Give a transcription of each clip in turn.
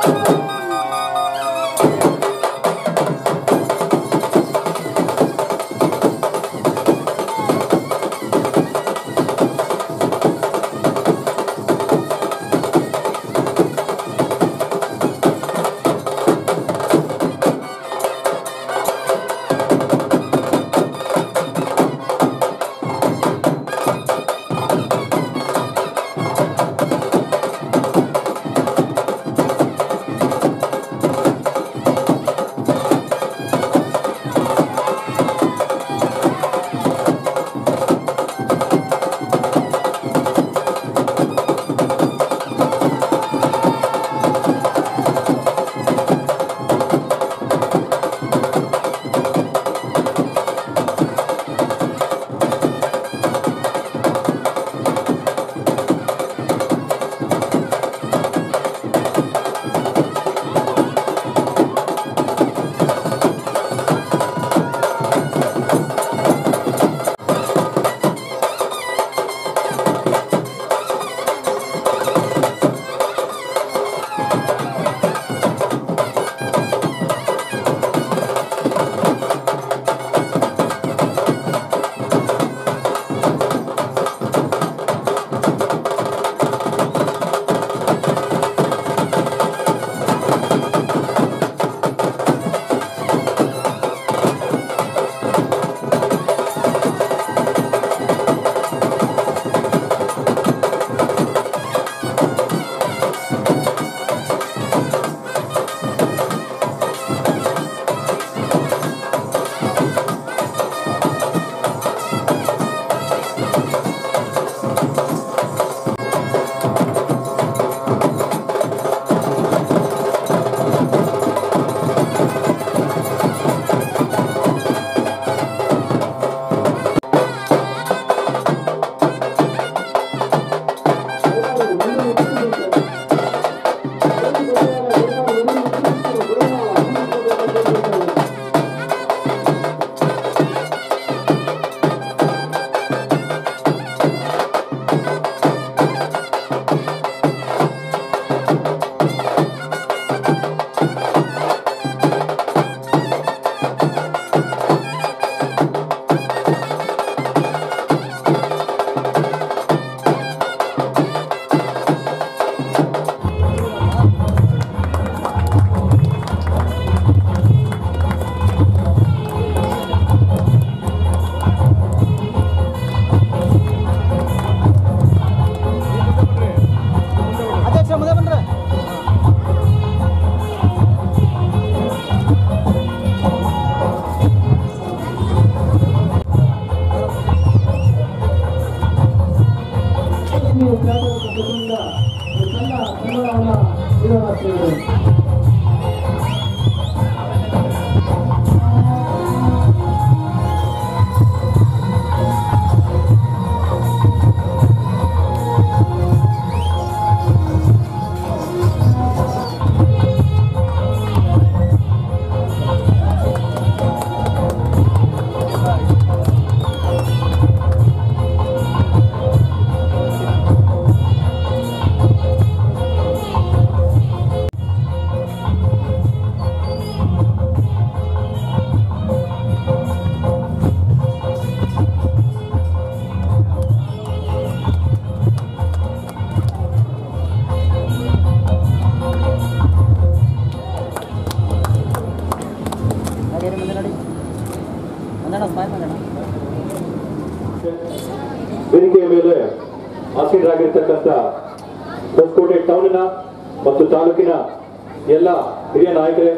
ವೇದಿಕೆಯ ಮೇಲೆ ಆಸೀನರಾಗಿರ್ತಕ್ಕಂಥ ಹೊಸಕೋಟೆ ಟೌನಿನ ಮತ್ತು ತಾಲೂಕಿನ ಎಲ್ಲ ಹಿರಿಯ ನಾಯಕರೇ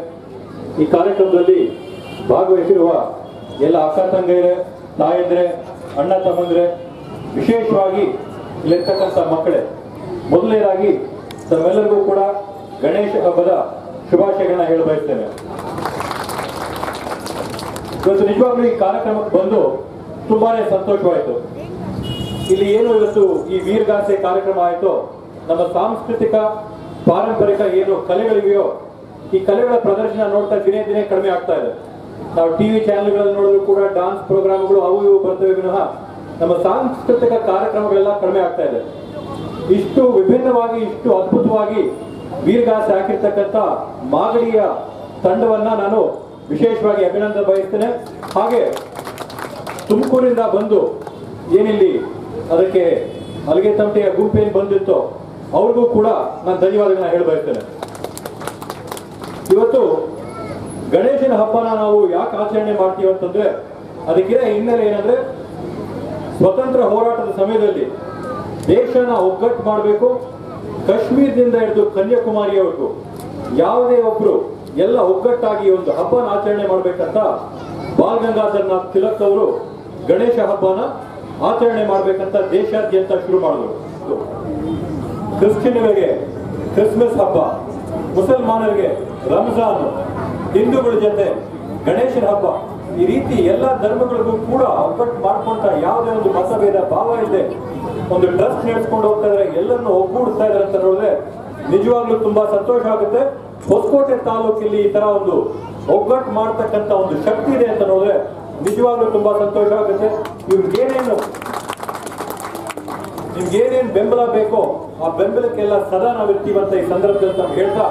ಈ ಕಾರ್ಯಕ್ರಮದಲ್ಲಿ ಭಾಗವಹಿಸಿರುವ ಎಲ್ಲ ಅಕ್ಕ ತಂಗೈರೆ ತಾಯಂದ್ರೆ ಅಣ್ಣ ತಮ್ಮಂದ್ರೆ ವಿಶೇಷವಾಗಿ ಇಲ್ಲಿರ್ತಕ್ಕಂಥ ಮಕ್ಕಳೇ ಮೊದಲನೇದಾಗಿ ತಮ್ಮೆಲ್ಲರಿಗೂ ಕೂಡ ಗಣೇಶ ಹಬ್ಬದ ಶುಭಾಶಯಗಳನ್ನ ಹೇಳ ಬಯಸ್ತೇನೆ ಇವತ್ತು ನಿಜವಾಗ್ಲೂ ಈ ಕಾರ್ಯಕ್ರಮಕ್ಕೆ ಬಂದು ತುಂಬಾನೇ ಸಂತೋಷವಾಯಿತು ಇಲ್ಲಿ ಏನು ಇವತ್ತು ಈ ವೀರಗಾಸೆ ಕಾರ್ಯಕ್ರಮ ಆಯಿತು ನಮ್ಮ ಸಾಂಸ್ಕೃತಿಕ ಪಾರಂಪರಿಕ ಏನು ಕಲೆಗಳಿವೆಯೋ ಈ ಕಲೆಗಳ ಪ್ರದರ್ಶನ ನೋಡ್ತಾ ದಿನೇ ದಿನೇ ಕಡಿಮೆ ಆಗ್ತಾ ಇದೆ ನಾವು ಟಿವಿ ಚಾನೆಲ್ಗಳಲ್ಲಿ ನೋಡಿದ್ರು ಕೂಡ ಡಾನ್ಸ್ ಪ್ರೋಗ್ರಾಮ್ಗಳು ಅವು ಇವು ಬರ್ತವೆ ವಿನಃ ನಮ್ಮ ಸಾಂಸ್ಕೃತಿಕ ಕಾರ್ಯಕ್ರಮಗಳೆಲ್ಲ ಕಡಿಮೆ ಆಗ್ತಾ ಇದೆ ಇಷ್ಟು ವಿಭಿನ್ನವಾಗಿ ಇಷ್ಟು ಅದ್ಭುತವಾಗಿ ವೀರಗಾಸೆ ಹಾಕಿರ್ತಕ್ಕಂಥ ಮಾಗಡಿಯ ತಂಡವನ್ನ ನಾನು ವಿಶೇಷವಾಗಿ ಅಭಿನಂದನೆ ಬಯಸ್ತೇನೆ ಹಾಗೆ ತುಮಕೂರಿಂದ ಬಂದು ಏನಿಲ್ಲಿ ಅದಕ್ಕೆ ಅಲ್ಲಿಗೆ ತಮಟೆಯ ಗುಂಪೇನು ಬಂದಿತ್ತೋ ಅವ್ರಿಗೂ ಕೂಡ ನಾನು ಧನ್ಯವಾದಗಳನ್ನ ಹೇಳ ಬಯಸ್ತೇನೆ ಇವತ್ತು ಗಣೇಶನ ಹಬ್ಬನ ನಾವು ಯಾಕೆ ಆಚರಣೆ ಮಾಡ್ತೀವಿ ಅಂತಂದ್ರೆ ಅದಕ್ಕಿರೋ ಹಿನ್ನೆಲೆ ಏನಂದ್ರೆ ಸ್ವತಂತ್ರ ಹೋರಾಟದ ಸಮಯದಲ್ಲಿ ದೇಶನ ಒಗ್ಗಟ್ಟು ಮಾಡಬೇಕು ಕಾಶ್ಮೀರದಿಂದ ಹಿಡಿದು ಕನ್ಯಾಕುಮಾರಿಯವರೆಗೂ ಯಾವುದೇ ಒಬ್ರು ಎಲ್ಲ ಒಗ್ಗಟ್ಟಾಗಿ ಒಂದು ಹಬ್ಬನ ಆಚರಣೆ ಮಾಡ್ಬೇಕಂತ ಬಾಲ್ ಗಂಗಾಧರ್ನಾಥ್ ತಿಲಕ್ ಅವರು ಗಣೇಶ ಹಬ್ಬನ ಆಚರಣೆ ಮಾಡ್ಬೇಕಂತ ದೇಶಾದ್ಯಂತ ಶುರು ಮಾಡಿದ್ರು ಕ್ರಿಶ್ಚಿಯನ್ಗಳಿಗೆ ಕ್ರಿಸ್ಮಸ್ ಹಬ್ಬ ಮುಸಲ್ಮಾನರಿಗೆ ರಂಜಾನ್ ಹಿಂದೂಗಳ ಜೊತೆ ಗಣೇಶನ ಹಬ್ಬ ಈ ರೀತಿ ಎಲ್ಲ ಧರ್ಮಗಳಿಗೂ ಕೂಡ ಒಗ್ಗಟ್ಟು ಮಾಡ್ಕೊಂತ ಯಾವುದೇ ಒಂದು ಮತಭೇದ ಭಾವ ಇದೆ ಒಂದು ಟ್ರಸ್ಟ್ ನಡೆಸ್ಕೊಂಡು ಹೋಗ್ತಾ ಇದ್ರೆ ಎಲ್ಲರನ್ನು ಒಗ್ಗೂಡಿಸ್ತಾ ಇದಾರೆ ಅಂತ ನೋಡಿದ್ರೆ ನಿಜವಾಗ್ಲೂ ತುಂಬಾ ಸಂತೋಷ ಆಗುತ್ತೆ ಹೊಸಕೋಟೆ ತಾಲೂಕಿನಲ್ಲಿ ಈ ತರ ಒಂದು ಒಗ್ಗಟ್ಟು ಮಾಡ್ತಕ್ಕಂತ ಒಂದು ಶಕ್ತಿ ಇದೆ ಅಂತ ನೋಡಿದ್ರೆ ನಿಜವಾಗ್ಲೂ ತುಂಬಾ ಸಂತೋಷ ಆಗುತ್ತೆ ಇವ್ರಿಗೇನೇನು ನಿಮ್ಗೆ ಏನೇನ್ ಬೆಂಬಲ ಬೇಕೋ ಆ ಬೆಂಬಲಕ್ಕೆಲ್ಲ ಸದಾ ನಾವು ಇರ್ತೀವಂತ ಈ ಸಂದರ್ಭದಲ್ಲಿ ನಾವು ಹೇಳ್ತಾ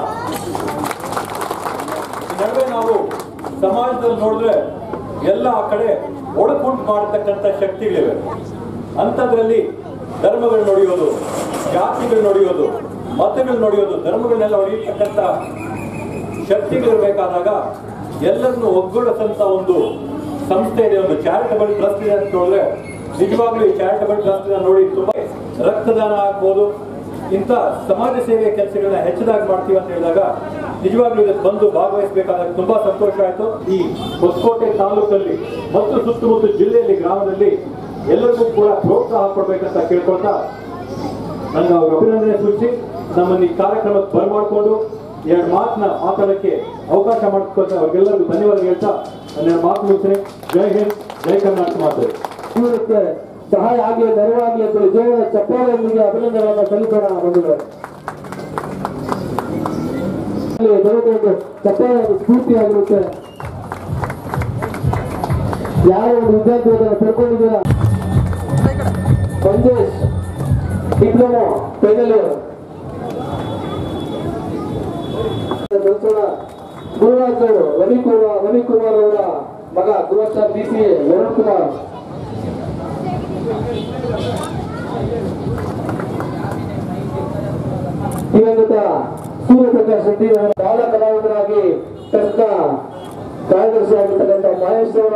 ಈ ನಡುವೆ ನಾವು ಸಮಾಜದಲ್ಲಿ ನೋಡಿದ್ರೆ ಎಲ್ಲ ಆ ಕಡೆ ಒಳಗುಂಟು ಮಾಡತಕ್ಕಂಥ ಶಕ್ತಿಗಳಿವೆ ಅಂಥದ್ರಲ್ಲಿ ಧರ್ಮಗಳು ನೋಡಿಯೋದು ಜಾತಿಗಳು ನೋಡಿಯೋದು ಮತಗಳು ನೋಡಿಯೋದು ಧರ್ಮಗಳನ್ನೆಲ್ಲ ಹೊಡೆಯತಕ್ಕಂಥ ಶಕ್ತಿಗಳಿರ್ಬೇಕಾದಾಗ ಎಲ್ಲರನ್ನು ಒಗ್ಗೂಡಿಸಂತ ಒಂದು ಸಂಸ್ಥೆ ಇದೆ ಒಂದು ಚಾರಿಟಬಲ್ ಟ್ರಸ್ಟ್ ಇದೆ ಅಂತ ನೋಡಿದ್ರೆ ನಿಜವಾಗ್ಲೂ ಈ ಚಾರಿಟಬಲ್ ಟ್ರಸ್ಟ್ ನೋಡಿ ತುಂಬಾ ರಕ್ತದಾನ ಆಗ್ಬೋದು ಇಂಥ ಸಮಾಜ ಸೇವೆಯ ಕೆಲಸಗಳನ್ನ ಹೆಚ್ಚದಾಗಿ ಮಾಡ್ತೀವಿ ಅಂತ ಹೇಳಿದಾಗ ನಿಜವಾಗ್ಲೂ ಇದಕ್ಕೆ ಬಂದು ಭಾಗವಹಿಸಬೇಕಾದಾಗ ತುಂಬಾ ಸಂತೋಷ ಆಯ್ತು ಈ ಹೊಸಕೋಟೆ ತಾಲೂಕಲ್ಲಿ ಮತ್ತು ಸುತ್ತಮುತ್ತ ಜಿಲ್ಲೆಯಲ್ಲಿ ಗ್ರಾಮದಲ್ಲಿ ಎಲ್ಲರಿಗೂ ಕೂಡ ಪ್ರೋತ್ಸಾಹ ಕೊಡ್ಬೇಕಂತ ಕೇಳ್ಕೊಳ್ತಾ ನನಗೆ ಅವ್ರ ಅಭಿನಂದನೆ ಸೂಚಿಸಿ ನಮ್ಮನ್ನು ಈ ಕಾರ್ಯಕ್ರಮಕ್ಕೆ ಬರಮಾಡಿಕೊಂಡು ಎರಡು ಮಾತನ್ನ ಮಾತಾಡಕ್ಕೆ ಅವಕಾಶ ಮಾಡಿಕೊಳ್ತಾ ಅವ್ರಿಗೆಲ್ಲರಿಗೂ ಧನ್ಯವಾದ ಹೇಳ್ತಾ ನನ್ನ ಮಾತು ಮುಗಿಸ್ತೀನಿ ಜೈ ಹಿಂದ್ ಜೈ ಕರ್ನಾಟಕ ಮಾತು ಜೀವನಕ್ಕೆ ಸಹಾಯ ಆಗಲಿ ನೆರವಾಗಲಿ ಅಂತ ಹೇಳಿ ಜೀವನ ಚಪ್ಪಾಳೆಯೊಂದಿಗೆ ಅಭಿನಂದನೆಯನ್ನು ಸಲ್ಲಿಸೋಣ ಬಂಧುಗಳೇ ಅಲ್ಲಿ ದೊರೆತ ಚಪ್ಪಾಳೆ ಒಂದು ಸ್ಫೂರ್ತಿಯಾಗಿರುತ್ತೆ ಯಾರೋ ಒಂದು ವಿದ್ಯಾರ್ಥಿ ಅದನ್ನು ತಿಳ್ಕೊಂಡಿದ್ದೀರಾ ಮಂಜೇಶ್ ಡಿಪ್ಲೊಮಾ ಫೈನಲ್ ಇಯರ್ ಕಳಿಸೋಣ ಗುರುರಾಜ್ ಅವರು ರವಿಕುಮಾರ್ ರವಿಕುಮಾರ್ ಅವರ ಮಗ ಗುರುವಾಚ ಬಿ ಸಿ ವರುಣ್ ಕುಮಾರ್ ದಿವಂಗತ ಸೂರ್ಯಪ್ರಕಾಶ್ ರೆಡ್ಡಿ ಅವರ ಬಾಲ ಕಲಾವಿದರಾಗಿ ಟ್ರಸ್ಟ್ನ ಕಾರ್ಯದರ್ಶಿ ಆಗಿರ್ತಕ್ಕಂಥ ಮಹೇಶ್ ಅವರ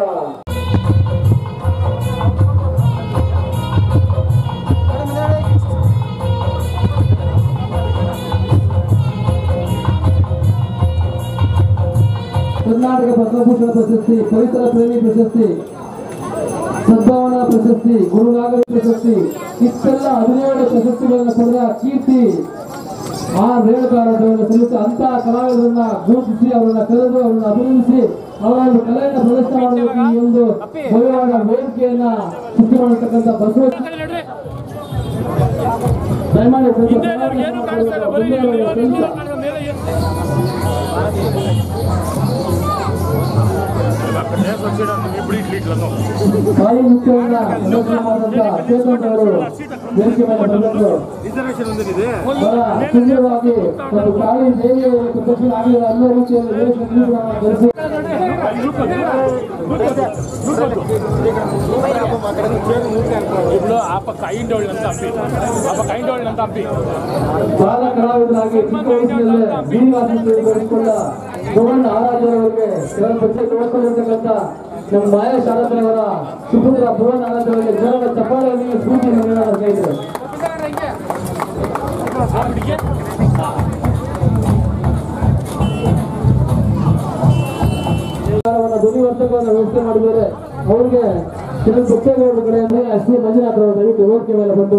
ಕರ್ನಾಟಕ ಪದ್ಮಭೂಷಣ ಪ್ರಶಸ್ತಿ ಪರಿಸರ ಪ್ರೇಮಿ ಪ್ರಶಸ್ತಿ ಸದ್ಭಾವನಾ ಪ್ರಶಸ್ತಿ ಗುರುನಾಗರಿ ಪ್ರಶಸ್ತಿ ಇಷ್ಟೆಲ್ಲ ಹದಿನೇಳು ಪ್ರಶಸ್ತಿಗಳನ್ನು ಪಡೆದ ಕೀರ್ತಿ ಆ ರೇಣುಕಾರವನ್ನು ಸಲ್ಲಿಸಿ ಅಂತ ಕಲಾವಿದರನ್ನ ಘೋಷಿಸಿ ಅವರನ್ನ ಕರೆದು ಅವರನ್ನ ಅಭಿನಂದಿಸಿ ಅವರ ಒಂದು ಕಲೆಯನ್ನು ಪ್ರದರ್ಶನ ಮಾಡಬೇಕು ಈ ಒಂದು ಭವ್ಯವಾದ ವೇದಿಕೆಯನ್ನ ಸೃಷ್ಟಿ ಮಾಡತಕ್ಕಂಥ ಬಸವ ದಯಮಾಡಿ ಸ್ವಲ್ಪ ಸಮಾಧಾನ ಮಾಡಬೇಕು. ಮುಂದೆ ಅವರ ಕೆಲಸ. ಹಾಲಿ ಮುಖ್ಯವಾದ ಪ್ರದರ್ಶನ ಮಾಡಿದಂತ ಚೇತನ್ ಅವರು ವೇದಿಕೆ ಮೇಲೆ ಬಂದದ್ದು ಬಹಳ ಸುಂದರವಾಗಿ ಒಂದು ಕಾಳಿ ದೇವಿಯ ಪ್ರದರ್ಶನ ಆಗಲಿಲ್ಲ ಅನ್ನೋ ರೀತಿಯಲ್ಲಿ ವೇದಿಕೆ ಗಳಿಸಿ ఇప్పుడు ఆ పక్క అయిండోళ్ళంతా అప్పి ఆ పక్క అయిండోళ్ళంతా అప్పి ಬಾಲ ಕಲಾವಿದರಾಗಿ ಚಿಕ್ಕ ವಯಸ್ಸಿನಲ್ಲೇ ಶ್ರೀನಿವಾಸ ಬರೆದುಕೊಂಡ ಸುವರ್ಣ ಆರಾಧ್ಯರವರಿಗೆ ಕೆಲವು ಪ್ರತ್ಯೇಕ ತೋರಿಸಿರ್ತಕ್ಕಂಥ ನಮ್ಮ ಮಾಯಾ ಶಾರದವರ ಸುಪುತ್ರ ಭುವನ ಆರಾಧ್ಯರಿಗೆ ಜನರ ಚಪ್ಪಾಳೆಯಲ್ಲಿ ಸ್ಫೂರ್ತಿ ನೀಡೋಣ ಸ್ನೇಹಿತರೆ ಸರ್ಕಾರವನ್ನ ಧ್ವನಿ ವರ್ಷಗಳನ್ನು ವ್ಯವಸ್ಥೆ ಮಾಡಿದ್ದಾರೆ ಅವರಿಗೆ ಕೆಲವು ಪ್ರತ್ಯೇಕ ಕಡೆಯಿಂದ ಶ್ರೀ ಮಂಜುನಾಥ್ ಅವರು ದಯವಿಟ್ಟು ವೇದಿಕೆ ಮೇಲೆ ಬಂದು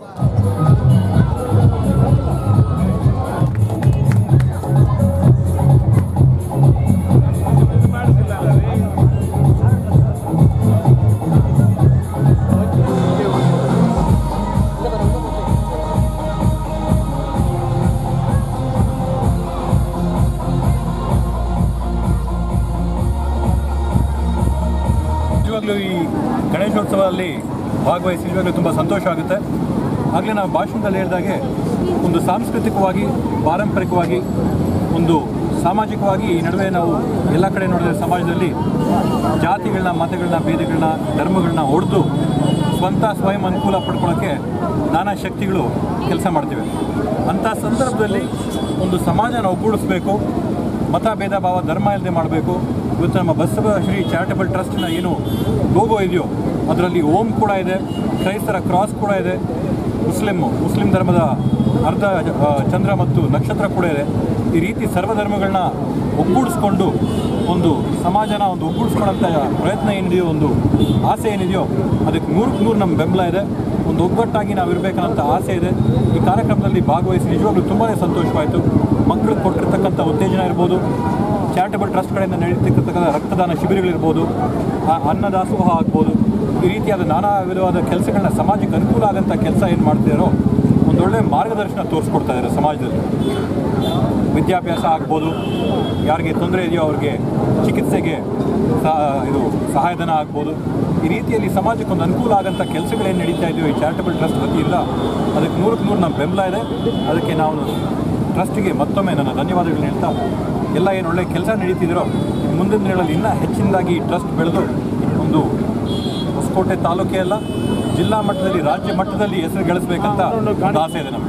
ನಿಜವಾಗ್ಲೂ ಈ ಗಣೇಶೋತ್ಸವದಲ್ಲಿ ಭಾಗವಹಿಸಿ ನಿಜವಾಗ್ಲೂ ತುಂಬ ಸಂತೋಷ ಆಗುತ್ತೆ ಆಗಲೇ ನಾವು ಭಾಷಣದಲ್ಲಿ ಹೇಳಿದಾಗೆ ಒಂದು ಸಾಂಸ್ಕೃತಿಕವಾಗಿ ಪಾರಂಪರಿಕವಾಗಿ ಒಂದು ಸಾಮಾಜಿಕವಾಗಿ ಈ ನಡುವೆ ನಾವು ಎಲ್ಲ ಕಡೆ ನೋಡಿದ್ರೆ ಸಮಾಜದಲ್ಲಿ ಜಾತಿಗಳನ್ನ ಮತಗಳನ್ನ ಭೇದಗಳನ್ನ ಧರ್ಮಗಳನ್ನ ಹೊಡೆದು ಸ್ವಂತ ಸ್ವಯಂ ಅನುಕೂಲ ಪಡ್ಕೊಳ್ಳೋಕ್ಕೆ ನಾನಾ ಶಕ್ತಿಗಳು ಕೆಲಸ ಮಾಡ್ತಿವೆ ಅಂಥ ಸಂದರ್ಭದಲ್ಲಿ ಒಂದು ಸಮಾಜನ ಒಗ್ಗೂಡಿಸ್ಬೇಕು ಮತ ಭೇದ ಭಾವ ಧರ್ಮ ಇಲ್ಲದೆ ಮಾಡಬೇಕು ಇವತ್ತು ನಮ್ಮ ಬಸವ ಶ್ರೀ ಚಾರಿಟಬಲ್ ಟ್ರಸ್ಟ್ನ ಏನು ಲೋಗೋ ಇದೆಯೋ ಅದರಲ್ಲಿ ಓಂ ಕೂಡ ಇದೆ ಕ್ರೈಸ್ತರ ಕ್ರಾಸ್ ಕೂಡ ಇದೆ ಮುಸ್ಲಿಮ್ ಮುಸ್ಲಿಂ ಧರ್ಮದ ಅರ್ಧ ಆ, ಚಂದ್ರ ಮತ್ತು ನಕ್ಷತ್ರ ಕೂಡ ಇದೆ ಈ ರೀತಿ ಸರ್ವಧರ್ಮಗಳನ್ನ ಒಗ್ಗೂಡಿಸ್ಕೊಂಡು ಒಂದು ಸಮಾಜನ ಒಂದು ಒಗ್ಗೂಡಿಸ್ಕೊಳ್ಳೋಂಥ ಪ್ರಯತ್ನ ಏನಿದೆಯೋ ಒಂದು ಆಸೆ ಏನಿದೆಯೋ ಅದಕ್ಕೆ ನೂರಕ್ಕೆ ನೂರು ನಮ್ಮ ಬೆಂಬಲ ಇದೆ ಒಂದು ಒಗ್ಗಟ್ಟಾಗಿ ನಾವು ಇರಬೇಕನ್ನೋಂಥ ಆಸೆ ಇದೆ ಈ ಕಾರ್ಯಕ್ರಮದಲ್ಲಿ ಭಾಗವಹಿಸಿ ನಿಜವಾಗ್ಲೂ ತುಂಬಾ ಸಂತೋಷವಾಯಿತು ಮಕ್ಕಳಿಗೆ ಕೊಟ್ಟಿರ್ತಕ್ಕಂಥ ಉತ್ತೇಜನ ಇರ್ಬೋದು ಚಾರಿಟಬಲ್ ಟ್ರಸ್ಟ್ ಕಡೆಯಿಂದ ನಡೀತಿರ್ತಕ್ಕಂಥ ರಕ್ತದಾನ ಶಿಬಿರಗಳಿರ್ಬೋದು ಆ ಅನ್ನದಾಸೋಹ ಆಗ್ಬೋದು ಈ ರೀತಿಯಾದ ನಾನಾ ವಿಧವಾದ ಕೆಲಸಗಳನ್ನ ಸಮಾಜಕ್ಕೆ ಅನುಕೂಲ ಆಗೋಂಥ ಕೆಲಸ ಏನು ಮಾಡ್ತಿದ್ದಾರೋ ಒಂದೊಳ್ಳೆ ಮಾರ್ಗದರ್ಶನ ತೋರಿಸ್ಕೊಡ್ತಾ ಇದ್ದಾರೆ ಸಮಾಜದಲ್ಲಿ ವಿದ್ಯಾಭ್ಯಾಸ ಆಗ್ಬೋದು ಯಾರಿಗೆ ತೊಂದರೆ ಇದೆಯೋ ಅವ್ರಿಗೆ ಚಿಕಿತ್ಸೆಗೆ ಸಹ ಇದು ಸಹಾಯಧನ ಆಗ್ಬೋದು ಈ ರೀತಿಯಲ್ಲಿ ಸಮಾಜಕ್ಕೆ ಒಂದು ಅನುಕೂಲ ಆಗೋಂಥ ಕೆಲಸಗಳೇನು ನಡೀತಾ ಇದೆಯೋ ಈ ಚಾರಿಟಬಲ್ ಟ್ರಸ್ಟ್ ವತಿಯಿಂದ ಅದಕ್ಕೆ ನೂರಕ್ಕೆ ನೂರು ನಮ್ಮ ಬೆಂಬಲ ಇದೆ ಅದಕ್ಕೆ ನಾವು ಟ್ರಸ್ಟಿಗೆ ಮತ್ತೊಮ್ಮೆ ನನ್ನ ಧನ್ಯವಾದಗಳನ್ನ ಹೇಳ್ತಾ ಎಲ್ಲ ಏನು ಒಳ್ಳೆ ಕೆಲಸ ನಡೀತಿದ್ದೀರೋ ಮುಂದಿನ ದಿನಗಳಲ್ಲಿ ಇನ್ನೂ ಹೆಚ್ಚಿನದಾಗಿ ಈ ಟ್ರಸ್ಟ್ ಬೆಳೆದು ಒಂದು ಹೊಸಕೋಟೆ ತಾಲೂಕೇ ಅಲ್ಲ ಜಿಲ್ಲಾ ಮಟ್ಟದಲ್ಲಿ ರಾಜ್ಯ ಮಟ್ಟದಲ್ಲಿ ಹೆಸರು ಗಳಿಸ್ಬೇಕಂತ ಒಂದು ಆಸೆ ಇದೆ ನಮಗೆ